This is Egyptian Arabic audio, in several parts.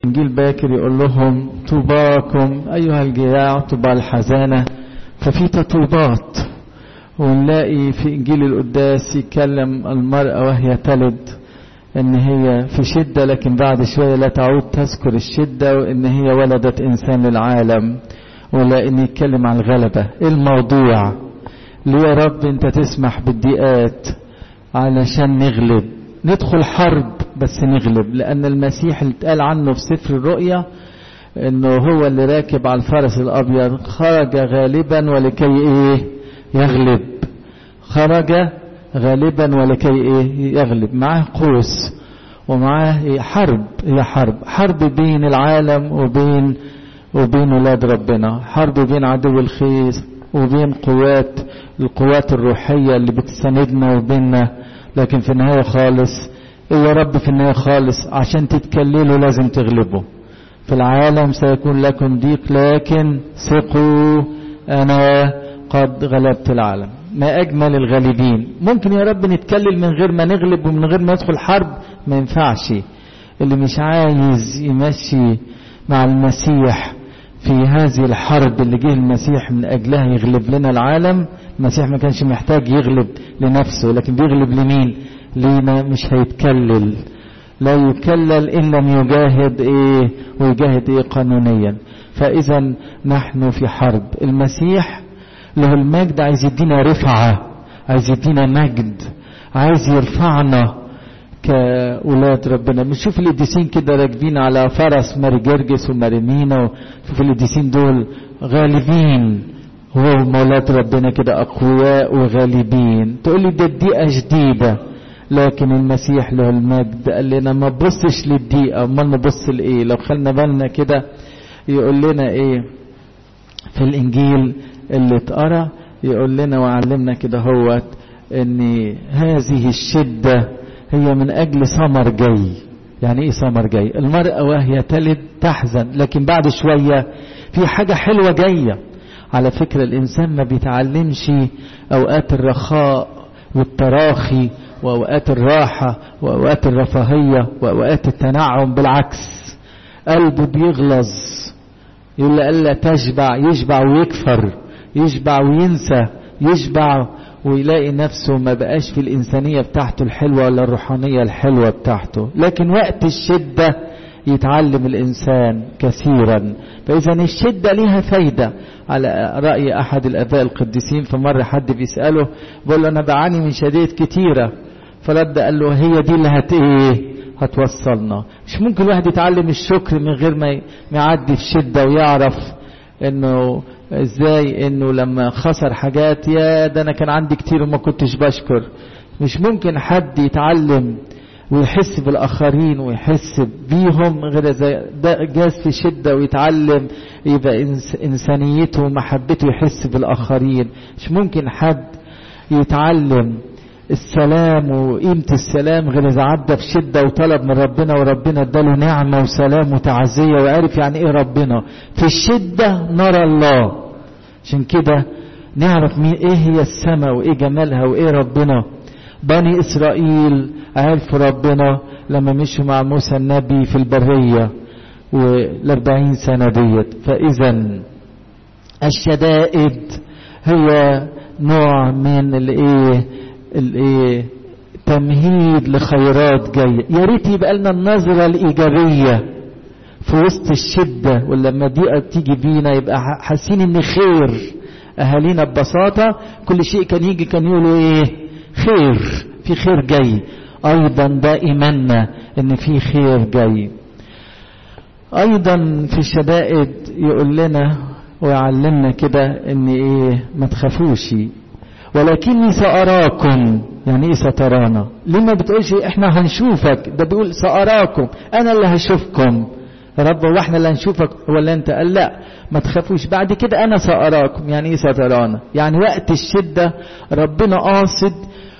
إنجيل باكر يقول لهم طوباكم أيها الجياع طوبى الحزانة ففي تطوبات ونلاقي في إنجيل القداس يتكلم المرأة وهي تلد إن هي في شدة لكن بعد شوية لا تعود تذكر الشدة وإن هي ولدت إنسان للعالم ولا إن يتكلم عن الغلبة إيه الموضوع ليه يا رب أنت تسمح بالضيقات علشان نغلب ندخل حرب بس نغلب لأن المسيح اللي اتقال عنه في سفر الرؤيا انه هو اللي راكب على الفرس الابيض خرج غالبا ولكي ايه يغلب خرج غالبا ولكي ايه يغلب معاه قوس ومعاه إيه حرب هي حرب حرب بين العالم وبين وبين ولاد ربنا حرب بين عدو الخير وبين قوات القوات الروحية اللي بتساندنا وبيننا لكن في النهاية خالص يا رب في النهاية خالص عشان تتكللوا لازم تغلبوا في العالم سيكون لكم ضيق لكن ثقوا أنا قد غلبت العالم ما أجمل الغالبين ممكن يا رب نتكلل من غير ما نغلب ومن غير ما ندخل حرب ما ينفعش اللي مش عايز يمشي مع المسيح في هذه الحرب اللي جه المسيح من أجلها يغلب لنا العالم المسيح ما كانش محتاج يغلب لنفسه لكن بيغلب لمين لينا مش هيتكلل لا يكلل إن لم يجاهد إيه ويجاهد إيه قانونيا فإذا نحن في حرب المسيح له المجد عايز يدينا رفعة عايز يدينا مجد عايز يرفعنا كأولاد ربنا بنشوف القديسين كده راكبين على فرس ماري جرجس وماري مينا شوف القديسين دول غالبين هو مولاد ربنا كده أقوياء وغالبين تقول لي ده الدقيقة جديدة لكن المسيح له المجد قال لنا ما تبصش للدقيقة امال نبص لايه لو خلنا بالنا كده يقول لنا ايه في الانجيل اللي اتقرا يقول لنا وعلمنا كده هوت ان هذه الشدة هي من اجل ثمر جاي يعني ايه ثمر جاي المرأة وهي تلد تحزن لكن بعد شوية في حاجة حلوة جاية على فكرة الانسان ما بيتعلمش اوقات الرخاء والتراخي وأوقات الراحة وأوقات الرفاهية وأوقات التنعم بالعكس قلبه بيغلظ يقول ألا تشبع يشبع ويكفر يشبع وينسى يشبع ويلاقي نفسه ما بقاش في الإنسانية بتاعته الحلوة ولا الروحانية الحلوة بتاعته لكن وقت الشدة يتعلم الإنسان كثيرا فإذا الشدة لها فايدة على رأي أحد الآباء القديسين فمر حد بيسأله بقول له أنا بعاني من شدائد كتيرة فرد قال له هي دي اللي هت إيه هتوصلنا مش ممكن الواحد يتعلم الشكر من غير ما يعدي في شدة ويعرف انه ازاي انه لما خسر حاجات يا ده انا كان عندي كتير وما كنتش بشكر مش ممكن حد يتعلم ويحس بالآخرين ويحس بيهم غير زي ده جاز في شدة ويتعلم يبقى إنسانيته ومحبته يحس بالآخرين مش ممكن حد يتعلم السلام وقيمة السلام غير إذا عدى بشدة وطلب من ربنا وربنا اداله نعمة وسلام وتعزية وعرف يعني إيه ربنا في الشدة نرى الله عشان كده نعرف مين إيه هي السماء وإيه جمالها وإيه ربنا بني إسرائيل عرفوا ربنا لما مشوا مع موسى النبي في البرية والأربعين سنة ديت فإذا الشدائد هي نوع من الايه الايه تمهيد لخيرات جايه يا ريت يبقى لنا النظره الايجابيه في وسط الشده ولما دي تيجي بينا يبقى حاسين ان خير اهالينا ببساطه كل شيء كان يجي كان يقولوا ايه خير في خير جاي ايضا ده ايماننا ان في خير جاي ايضا في الشدائد يقول لنا ويعلمنا كده ان ايه ما تخافوش ولكني سأراكم يعني ايه سترانا ليه ما بتقولش احنا هنشوفك ده بيقول سأراكم انا اللي هشوفكم يا رب هو احنا اللي هنشوفك ولا انت قال لا ما تخافوش بعد كده انا سأراكم يعني ايه سترانا يعني وقت الشدة ربنا قاصد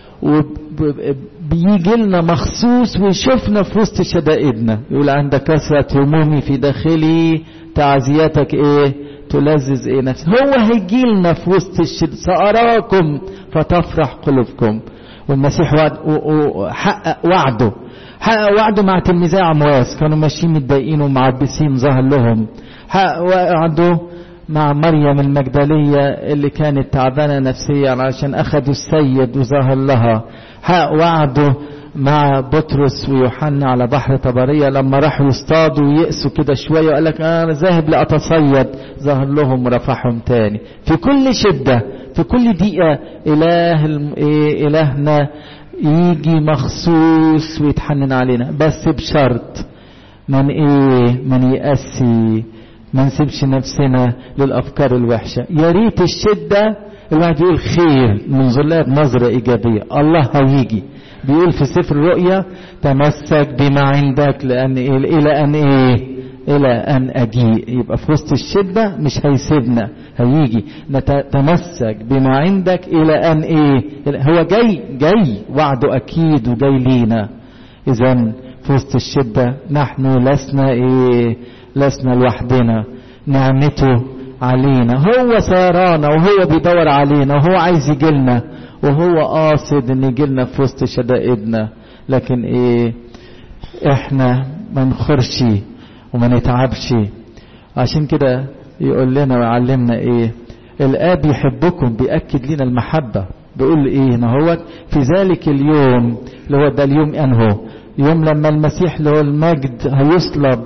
وبيجي لنا مخصوص ويشوفنا في وسط شدائدنا يقول عند كثرة همومي في داخلي تعزيتك ايه تلذذ ايه نفسي هو هيجي لنا في وسط الشد سأراكم فتفرح قلوبكم والمسيح وعد وحقق وعده حقق وعده مع تلميذي عمواس كانوا ماشيين متضايقين ومعبسين ظهر لهم حقق وعده مع مريم المجدلية اللي كانت تعبانة نفسيا عشان أخدوا السيد وظهر لها حقق وعده مع بطرس ويوحنا على بحر طبرية لما راحوا يصطادوا ويقسوا كده شوية وقال لك أنا ذاهب لأتصيد ظهر لهم ورفعهم تاني في كل شدة في كل دقيقة إله إيه إلهنا يجي مخصوص ويتحنن علينا بس بشرط من إيه من يأسي ما نسيبش نفسنا للأفكار الوحشة يا ريت الشدة الواحد يقول خير ننظر لها بنظرة إيجابية الله هيجي بيقول في سفر الرؤيا تمسك بما عندك لأن إيه إلى أن إيه إلى أن أجيء يبقى في وسط الشدة مش هيسيبنا هيجي نتمسك بما عندك إلى أن إيه هو جاي جاي وعده أكيد وجاي لينا إذا في وسط الشدة نحن لسنا إيه لسنا لوحدنا نعمته علينا هو سيرانا وهو بيدور علينا وهو عايز يجيلنا وهو قاصد ان يجيلنا في وسط شدائدنا لكن ايه احنا ما نخرش وما نتعبش عشان كده يقول لنا ويعلمنا ايه الاب يحبكم بيأكد لنا المحبة بيقول ايه هو في ذلك اليوم اللي هو ده اليوم انهو يوم لما المسيح اللي هو المجد هيصلب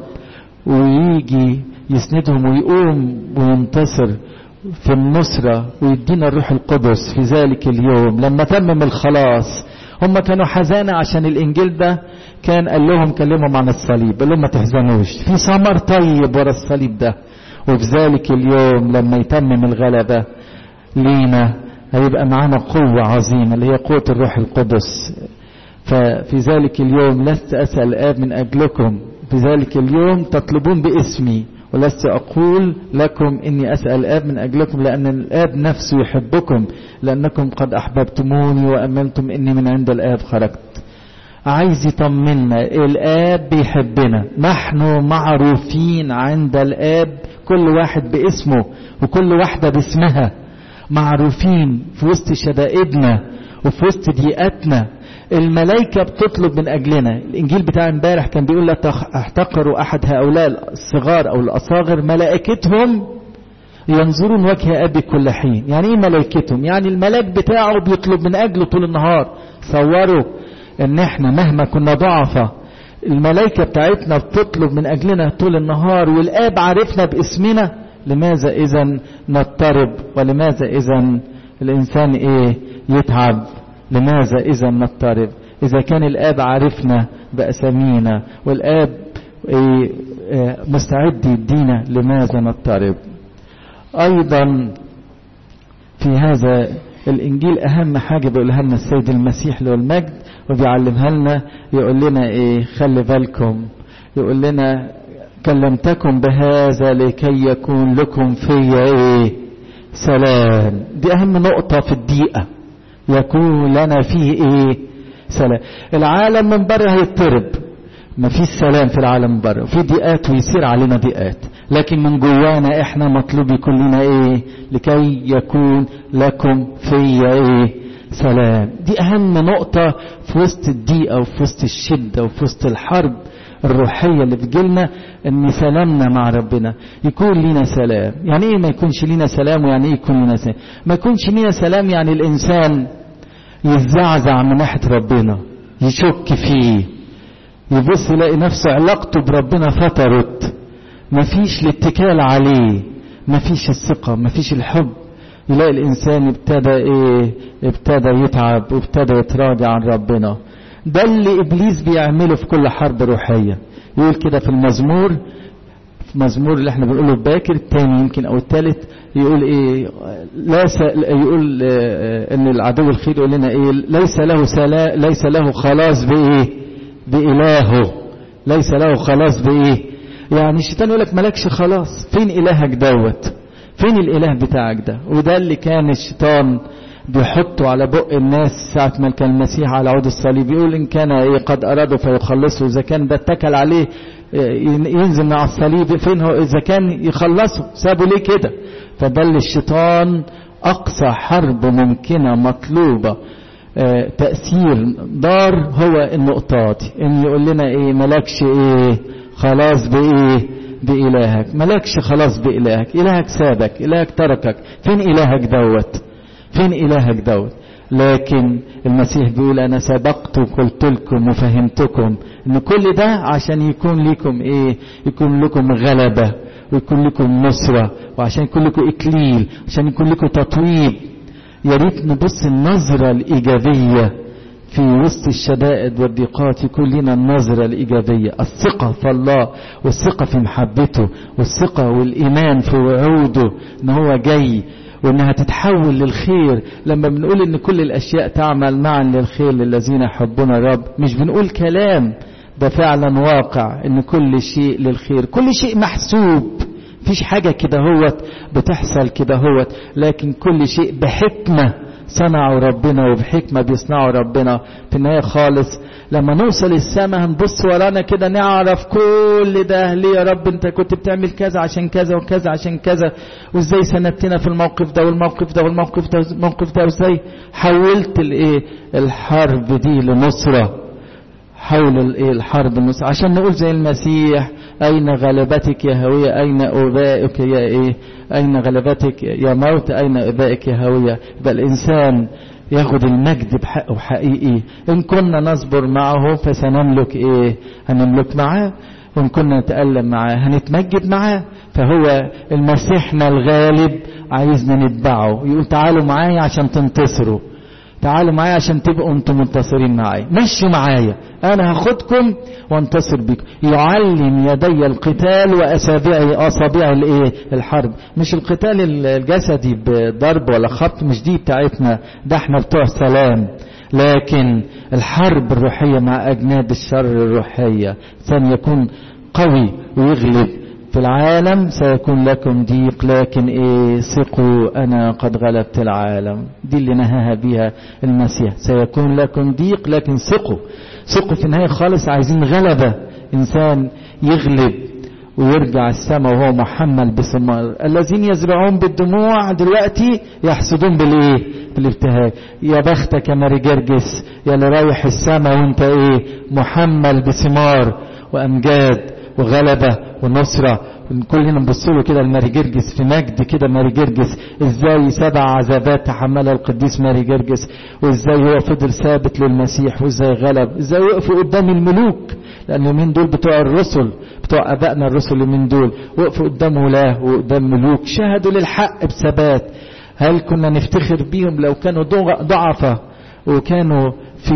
ويجي يسندهم ويقوم وينتصر في النصرة ويدينا الروح القدس في ذلك اليوم لما تمم الخلاص هم كانوا حزانة عشان الإنجيل ده كان قال لهم كلمهم عن الصليب قال لهم ما تحزنوش في ثمر طيب ورا الصليب ده وفي ذلك اليوم لما يتمم الغلبة لينا هيبقى معانا قوة عظيمة اللي هي قوة الروح القدس ففي ذلك اليوم لست أسأل الآب من أجلكم في ذلك اليوم تطلبون باسمي ولست أقول لكم إني أسأل الآب من أجلكم لأن الآب نفسه يحبكم لأنكم قد أحببتموني وأمنتم إني من عند الآب خرجت عايز يطمنا الآب بيحبنا نحن معروفين عند الآب كل واحد باسمه وكل واحدة باسمها معروفين في وسط شدائدنا وفي وسط ضيقاتنا الملائكة بتطلب من أجلنا الإنجيل بتاع امبارح كان بيقول لا احتقروا أحد هؤلاء الصغار أو الأصاغر ملائكتهم ينظرون وجه أبي كل حين يعني إيه ملائكتهم يعني الملاك بتاعه بيطلب من أجله طول النهار صوروا إن إحنا مهما كنا ضعفة الملائكة بتاعتنا بتطلب من أجلنا طول النهار والآب عارفنا باسمنا لماذا إذا نضطرب ولماذا إذا الإنسان إيه يتعب لماذا إذا نضطرب إذا كان الآب عارفنا بأسامينا والآب مستعد يدينا لماذا نضطرب أيضا في هذا الإنجيل أهم حاجة بيقولها لنا السيد المسيح له المجد وبيعلمها لنا يقول لنا إيه خلي بالكم يقول لنا كلمتكم بهذا لكي يكون لكم في إيه سلام دي أهم نقطة في الدقيقة يكون لنا فيه ايه سلام العالم من بره هيضطرب مفيش سلام في العالم من بره في ضيقات ويصير علينا ضيقات لكن من جوانا احنا مطلوب يكون لنا ايه لكي يكون لكم في ايه سلام دي اهم نقطة في وسط الضيقة وفي وسط الشدة وفي وسط الحرب الروحية اللي بتجيلنا ان سلامنا مع ربنا يكون لنا سلام يعني ايه ما يكونش لنا سلام ويعني ايه يكون لنا سلام ما يكونش لنا سلام يعني الانسان يزعزع من ناحية ربنا يشك فيه يبص يلاقي نفسه علاقته بربنا فترت مفيش الاتكال عليه مفيش الثقة مفيش الحب يلاقي الانسان ابتدى ايه ابتدى يتعب وابتدى يتراجع عن ربنا ده اللي ابليس بيعمله في كل حرب روحيه يقول كده في المزمور في مزمور اللي احنا بنقوله باكر الثاني يمكن او الثالث يقول ايه لا س... يقول اه ان العدو الخير يقول لنا ايه ليس له سلا... ليس له خلاص بايه بإلهه ليس له خلاص بايه يعني الشيطان يقول لك مالكش خلاص فين الهك دوت فين الاله بتاعك ده وده اللي كان الشيطان بيحطوا على بق الناس ساعة ما كان المسيح على عود الصليب يقول إن كان إيه قد أرادوا فيخلصوا إذا كان ده اتكل عليه ينزل على الصليب فين هو إذا كان يخلصوا سابوا ليه كده فده اللي الشيطان أقصى حرب ممكنة مطلوبة آه تأثير ضار هو النقطة دي ان يقول لنا ايه ملكش ايه خلاص بايه بإلهك ملكش خلاص بإلهك إلهك سابك إلهك تركك فين إلهك دوت فين إلهك دوت لكن المسيح بيقول أنا سبقت وقلت لكم وفهمتكم إن كل ده عشان يكون لكم إيه يكون لكم غلبة ويكون لكم نصرة وعشان يكون لكم إكليل عشان يكون لكم تطويب يا ريت نبص النظرة الإيجابية في وسط الشدائد والضيقات يكون لنا النظرة الإيجابية الثقة في الله والثقة في محبته والثقة والإيمان في وعوده إن هو جاي وإنها تتحول للخير لما بنقول إن كل الأشياء تعمل معا للخير للذين يحبون الرب مش بنقول كلام ده فعلا واقع إن كل شيء للخير كل شيء محسوب فيش حاجة كده هوت بتحصل كده هوت لكن كل شيء بحكمة صنعوا ربنا وبحكمة بيصنعوا ربنا في النهاية خالص لما نوصل السماء هنبص ورانا كده نعرف كل ده ليه يا رب انت كنت بتعمل كذا عشان كذا وكذا عشان كذا وازاي سندتنا في الموقف ده والموقف ده والموقف ده والموقف ده وازاي حولت الايه الحرب دي لنصره حول الايه الحرب النصر عشان نقول زي المسيح اين غلبتك يا هويه اين ابائك يا ايه اين غلبتك يا موت اين ابائك يا هويه يبقى الانسان ياخد المجد بحقه حقيقي ان كنا نصبر معه فسنملك ايه هنملك معاه وان كنا نتألم معاه هنتمجد معاه فهو المسيحنا الغالب عايزنا نتبعه يقول تعالوا معايا عشان تنتصروا تعالوا معايا عشان تبقوا انتم منتصرين معايا مشوا معايا انا هاخدكم وانتصر بكم يعلم يدي القتال واصابعي اصابع الايه الحرب مش القتال الجسدي بضرب ولا خبط مش دي بتاعتنا ده احنا بتوع سلام لكن الحرب الروحيه مع اجناد الشر الروحيه ثاني يكون قوي ويغلب في العالم سيكون لكم ضيق لكن ايه ثقوا انا قد غلبت العالم دي اللي نهاها بيها المسيح سيكون لكم ضيق لكن ثقوا ثقوا في النهايه خالص عايزين غلبه انسان يغلب ويرجع السماء وهو محمل بثمار الذين يزرعون بالدموع دلوقتي يحصدون بالايه بالابتهاج يا بختك يا ماري جرجس يا اللي رايح السماء وانت ايه محمل بثمار وامجاد وغلبه ونصره كلنا نبص له كده لماري جرجس في مجد كده ماري جرجس ازاي سبع عذابات تحملها القديس ماري جرجس وازاي هو فضل ثابت للمسيح وازاي غلب ازاي وقفوا قدام الملوك لان اليومين دول بتوع الرسل بتوع ابائنا الرسل اليومين دول وقفوا قدام ولاه وقدام ملوك شهدوا للحق بثبات هل كنا نفتخر بيهم لو كانوا ضعفة وكانوا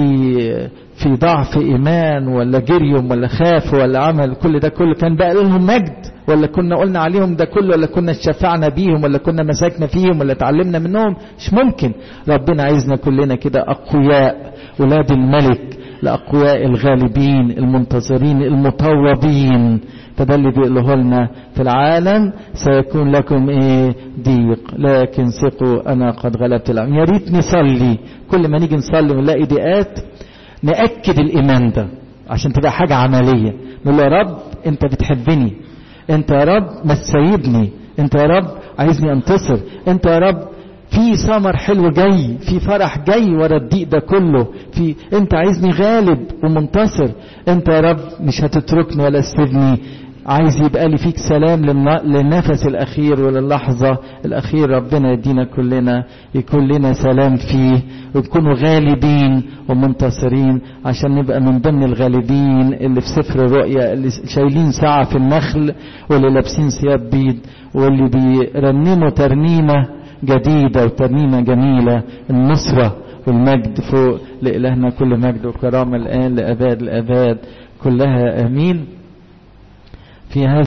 في في ضعف ايمان ولا جريهم ولا خافوا ولا عمل كل ده كله كان بقى لهم مجد ولا كنا قلنا عليهم ده كله ولا كنا شفعنا بيهم ولا كنا مساكنا فيهم ولا اتعلمنا منهم مش ممكن ربنا عايزنا كلنا كده اقوياء ولاد الملك الاقوياء الغالبين المنتصرين المطوبين فده اللي بيقوله لنا في العالم سيكون لكم ايه ضيق لكن ثقوا انا قد غلبت العالم يا ريت نصلي كل ما نيجي نصلي ونلاقي ضيقات نأكد الإيمان ده عشان تبقى حاجة عملية نقول يا رب أنت بتحبني أنت يا رب ما تسيبني أنت يا رب عايزني أنتصر أنت يا رب في ثمر حلو جاي في فرح جاي ورا الضيق ده كله في انت عايزني غالب ومنتصر انت يا رب مش هتتركني ولا تسيبني عايز يبقى لي فيك سلام للنفس الأخير وللحظة الأخير ربنا يدينا كلنا يكون لنا سلام فيه ونكونوا غالبين ومنتصرين عشان نبقى من ضمن الغالبين اللي في سفر الرؤيا اللي شايلين ساعة في النخل واللي لابسين ثياب بيض واللي بيرنموا ترنيمة جديدة وترنيمة جميلة النصرة والمجد فوق لإلهنا كل مجد وكرامة الآن لأباد الأباد كلها آمين في هذا